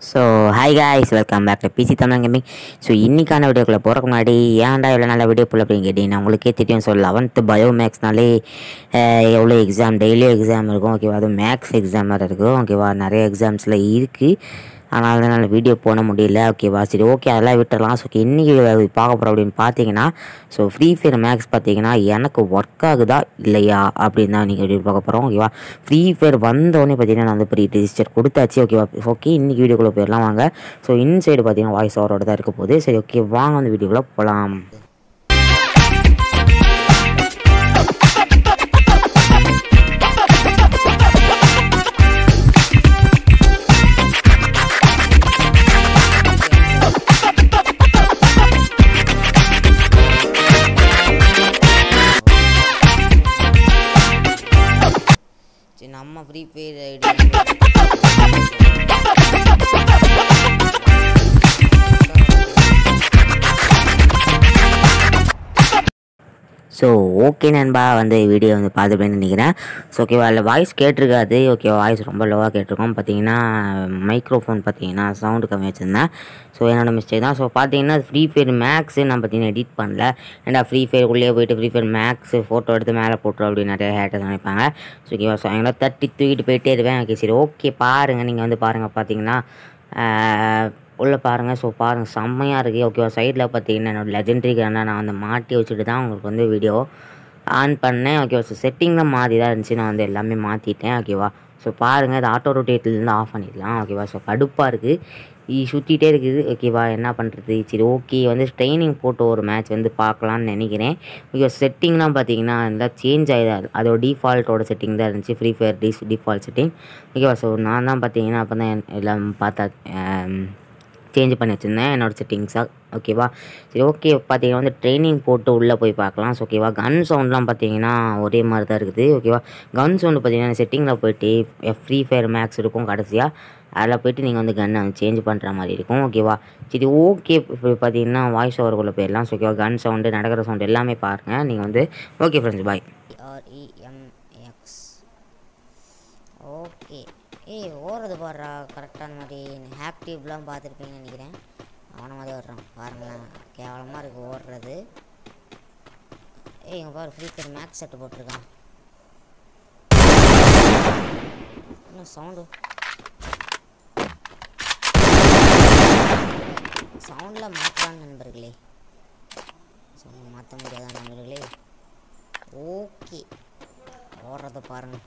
so hi guys welcome back to PC Tamil gaming so இன்றைக்கான வீடியோக்குள்ளே போகிறக்கு முன்னாடி ஏன்டா இவ்வளோ நல்ல வீடியோ போல் அப்படின்னு கேட்டிங்கன்னா உங்களுக்கே தெரியும் ஸோ லெவன்த்து பயோ மேக்ஸ்னாலே எவ்வளோ எக்ஸாம் டெய்லியும் எக்ஸாம் இருக்கும் ஓகேவா அதுவும் மேக்ஸ் எக்ஸாம் வேறு இருக்கும் ஓகேவா நிறைய எக்ஸாம்ஸில் இருக்குது அதனால தான் என்னால் வீடியோ போட முடியல ஓகேவா சரி ஓகே அதெல்லாம் விட்டுறலாம் ஸோ இன்றைக்கி பார்க்க போகிறோம் அப்படின்னு பார்த்தீங்கன்னா ஸோ ஃப்ரீ ஃபயர் மேக்ஸ் பார்த்தீங்கன்னா எனக்கு ஒர்க் ஆகுதா இல்லையா அப்படின்னு தான் இன்றைக்கி வீடியோ பார்க்க போகிறோம் ஓகேவா ஃப்ரீ ஃபயர் வந்தோடனே பார்த்தீங்கன்னா நான் வந்து ப்ரீ ரிஜிஸ்டர் கொடுத்தாச்சு ஓகேவா ஓகே இன்றைக்கி வீடியோக்குள்ளே போயிடலாம் வாங்க ஸோ இன்சைடு பார்த்தீங்கன்னா வாய்ஸ் ஓவரோட தான் இருக்க போகுது சரி ஓகே வாங்க அந்த வீடியோக்குள்ளே போகலாம் சரி நம்ம free fire ID so okay நண்பா வந்து வீடியோ வந்து பார்த்துப்பேன்னு நினைக்கிறேன் ஸோ ஓகேவா அதில் வாய்ஸ் கேட்டிருக்காது ஓகே வாய்ஸ் ரொம்ப லோவாக கேட்டிருக்கோம் பார்த்தீங்கன்னா மைக்ரோஃபோன் பார்த்தீங்கன்னா சவுண்டு கம்மி வச்சுருந்தேன் ஸோ என்னோட மிஸ்டேக் தான் ஸோ பார்த்தீங்கன்னா ஃப்ரீ ஃபயர் மேக்ஸு நான் பார்த்தீங்கன்னா எடிட் பண்ணல ஏன்டா ஃப்ரீ ஃபயர் உள்ளே போயிட்டு ஃப்ரீ ஃபயர் மேக்ஸ் ஃபோட்டோ எடுத்து மேலே போட்டுரும் அப்படின்னு நிறைய ஹேட்டர்ஸ் நினைப்பாங்க ஸோ ஓகேவா ஸோ எங்களை தட்டி தூக்கிட்டு போயிட்டே இருப்பேன் ஓகே சரி ஓகே பாருங்கள் நீங்கள் வந்து பாருங்கள் பார்த்தீங்கன்னா உள்ளே பாருங்கள் ஸோ பாருங்கள் செம்மையாக இருக்குது ஓகேவா சைடில் பார்த்தீங்கன்னா என்னோட லெஜெண்டரி கண்ணை நான் வந்து மாட்டி வச்சுட்டு தான் உங்களுக்கு வந்து வீடியோ ஆன் பண்ணேன் ஓகேவா ஸோ செட்டிங்கில் மாறி தான் இருந்துச்சு நான் வந்து எல்லாமே மாற்றிட்டேன் ஓகேவா ஸோ பாருங்கள் இது ஆட்டோ ரொட்டேட்லேருந்து ஆஃப் பண்ணிடலாம் ஓகேவா ஸோ கடுப்பாக இருக்குது சுற்றிட்டே இருக்குது ஓகேவா என்ன பண்ணுறது சரி ஓகே வந்து ட்ரைனிங் போட்டு ஒரு மேட்ச் வந்து பார்க்கலான்னு நினைக்கிறேன் ஓகே செட்டிங்லாம் பார்த்தீங்கன்னா எல்லாம் சேஞ்ச் ஆகிதான் அதோட டிஃபால்ட்டோட செட்டிங் தான் இருந்துச்சு free fire this default setting ஓகேவா ஸோ நான் தான் பார்த்தீங்கன்னா அப்போ தான் எல்லாம் பார்த்தா சேஞ்ச் பண்ணி வச்சுருந்தேன் என்னோடய செட்டிங்ஸாக ஓகேவா சரி ஓகே பார்த்தீங்கன்னா வந்து ட்ரைனிங் போட்டு உள்ளே போய் பார்க்கலாம் ஸோ ஓகேவா கன் சவுண்ட்லாம் பார்த்தீங்கன்னா ஒரே மாதிரி தான் இருக்குது ஓகேவா கன் சவுண்டு பார்த்தீங்கன்னா செட்டிங்கில் போயிட்டு ஃப்ரீ ஃபயர் மேக்ஸ் இருக்கும் கடைசியாக அதில் போயிட்டு நீங்கள் வந்து கன்னை வந்து சேஞ்ச் பண்ணுற மாதிரி இருக்கும் ஓகேவா சரி ஓகே இப்போ பார்த்தீங்கன்னா வாய்ஸ் ஓவருக்குள்ளே போயிடலாம் ஸோ ஓகேவா கன் சவுண்டு நடக்கிற சவுண்டு எல்லாமே பாருங்கள் நீங்கள் வந்து okay friends bye REMX okay ஏய் ஓடுறது பாடுறா கரெக்டான மாதிரி ஹேப் டியூப்லாம் பார்த்துருப்பீங்கன்னு நினைக்கிறேன் அவனை மாதிரி ஓடுறான் பாருங்களேன் கேவலமாக இருக்குது ஓடுறது ஏய் இங்கே பாரு ஃப்ரீ ஃபயர் மேக்ஸ் செட்டு போட்டிருக்கான் என்ன சவுண்டு சவுண்டில் மாற்றலாம் நண்பர்களே சவுண்ட் மாற்ற முடியாதா நண்பர்களே ஓகே ஓடுறத பாருங்கள்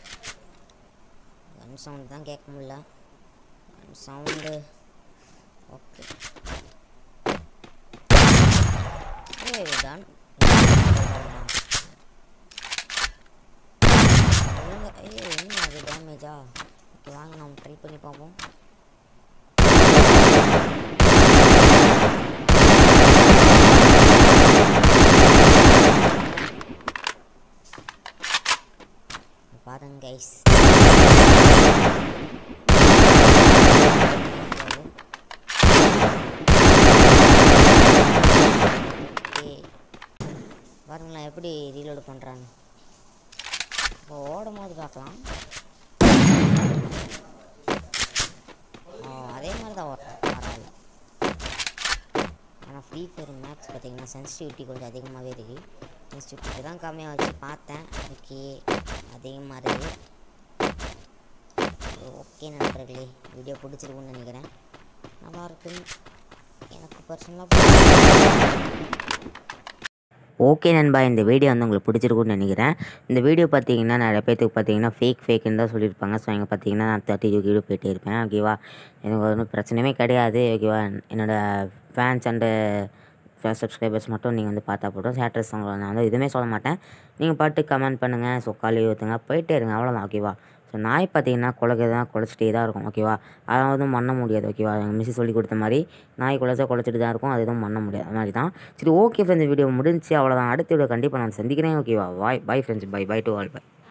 கன் சவுண்ட் தான் கேட்க முடியல கன் சவுண்டு ஓகே ஏ கன் ஏ என்ன அது டேமேஜா ஓகே வாங்க நம்ம ட்ரை பண்ணி பார்ப்போம் பாருங்க கைஸ் பாருங்களேன் எப்படி ரீலோடு பண்ணுறான்னு இப்போ ஓடும் போது பார்க்கலாம் ஓ அதே மாதிரி தான் ஓடுறேன் பரவாயில்ல ஆனால் ஃப்ரீ ஃபயர் மேக்ஸ் பார்த்தீங்கன்னா சென்சிட்டிவிட்டி கொஞ்சம் அதிகமாகவே இருக்குது சென்சிட்டிவிட்டி தான் கம்மியாக வச்சு பார்த்தேன் ஓகே அதிகமாக இருக்குது ஓகே நண்பர்களே வீடியோ பிடிச்சிருக்குன்னு நினைக்கிறேன் நல்லா இருக்குன்னு எனக்கு பர்சனலாக ஓகே நண்பா இந்த வீடியோ வந்து உங்களுக்கு பிடிச்சிருக்குன்னு நினைக்கிறேன் இந்த வீடியோ பார்த்தீங்கன்னா நிறைய பேர்த்துக்கு பார்த்தீங்கன்னா ஃபேக் ஃபேக்குன்னு தான் சொல்லியிருப்பாங்க ஸோ இங்கே பார்த்தீங்கன்னா நான் தேர்ட்டி டூ வீடியோ போயிட்டே இருப்பேன் ஓகேவா எனக்கு ஒன்றும் பிரச்சனையுமே கிடையாது ஓகேவா என்னோடய ஃபேன்ஸ் அண்டு சப்ஸ்கிரைபர்ஸ் மட்டும் நீங்கள் வந்து பார்த்தா போட்டோம் ஹேட்டர்ஸ் அவங்கள நான் வந்து எதுவுமே சொல்ல மாட்டேன் நீங்கள் பாட்டு கமெண்ட் பண்ணுங்கள் ஸோ காலி ஊற்றுங்க போயிட்டே இருங்க அவ்வளோதான் ஓகேவா ஸோ நாய் பார்த்தீங்கன்னா குலைக்க தான் குலைச்சிட்டே தான் இருக்கும் ஓகேவா அதை வந்து பண்ண முடியாது ஓகேவா எங்கள் மிஸ்ஸி சொல்லி கொடுத்த மாதிரி நாய் குலைச்சா குலைச்சிட்டு தான் இருக்கும் அது எதுவும் பண்ண முடியாது அது மாதிரி தான் சரி ஓகே ஃப்ரெண்ட்ஸ் வீடியோ முடிஞ்சு அவ்வளோதான் அடுத்த வீடியோ கண்டிப்பாக நான் சந்திக்கிறேன் ஓகேவா bye bye friends bye bye to all by